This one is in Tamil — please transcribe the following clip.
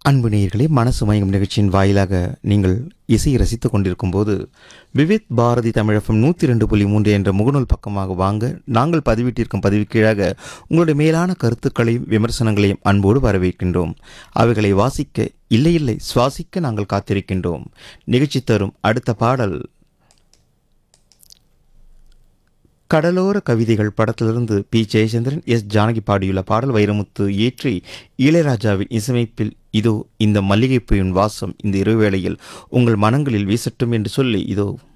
அன்பு நேயர்களே மனசு மயங்கும் நிகழ்ச்சியின் வாயிலாக நீங்கள் இசையை ரசித்துக் கொண்டிருக்கும் போது விவேத் பாரதி தமிழகம் நூற்றி ரெண்டு புள்ளி மூன்று என்ற முகநூல் பக்கமாக வாங்க நாங்கள் பதிவிட்டிருக்கும் பதிவு கீழாக உங்களுடைய மேலான கருத்துக்களையும் விமர்சனங்களையும் அன்போடு வரவேற்கின்றோம் அவைகளை வாசிக்க இல்லை இல்லை சுவாசிக்க நாங்கள் காத்திருக்கின்றோம் நிகழ்ச்சி தரும் அடுத்த பாடல் கடலோர கவிதைகள் படத்திலிருந்து பி ஜெயச்சந்திரன் எஸ் ஜானகி பாடியுள்ள பாடல் வைரமுத்து இயற்றி இளையராஜாவின் இசையமைப்பில் இதோ இந்த மல்லிகைப்பூவின் வாசம் இந்த இரவு வேளையில் உங்கள் மனங்களில் வீசட்டும் என்று சொல்லி இதோ